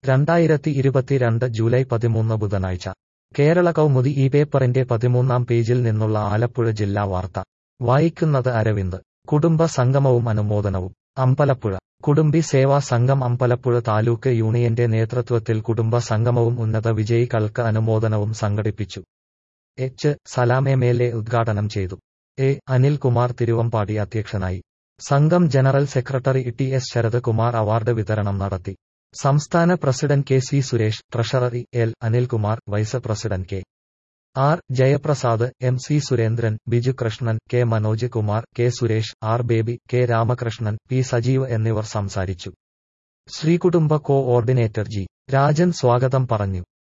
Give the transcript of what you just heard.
രണ്ടായിരത്തി ഇരുപത്തിരണ്ട് ജൂലൈ പതിമൂന്ന് ബുധനാഴ്ച കേരള കൗമുദി ഈ പേപ്പറിന്റെ പതിമൂന്നാം പേജിൽ നിന്നുള്ള ആലപ്പുഴ ജില്ലാ വാർത്ത വായിക്കുന്നത് അരവിന്ദ് കുടുംബ സംഗമവും അനുമോദനവും അമ്പലപ്പുഴ കുടുംബി സേവാ സംഘം അമ്പലപ്പുഴ താലൂക്ക് യൂണിയന്റെ നേതൃത്വത്തിൽ കുടുംബ സംഗമവും ഉന്നത വിജയികൾക്ക് അനുമോദനവും സംഘടിപ്പിച്ചു H Salam M L A ഉദ്ഘാടനം ചെയ്തു എ അനിൽകുമാർ തിരുവമ്പാടി അധ്യക്ഷനായി സംഘം general secretary T S Sarath Kumar award വിതരണം നടത്തി സംസ്ഥാന president K C Suresh treasurer L Anilkumar vice president K R Jayaprasad M C Surendran Biju Krishnan K Manoj Kumar K Suresh R Baby K Ramakrishnan P Sajeev എന്നിവർ സംസാരിച്ചു ശ്രീകുടുംബ കോ ഓർഡിനേറ്റർ ജി രാജൻ സ്വാഗതം പറഞ്ഞു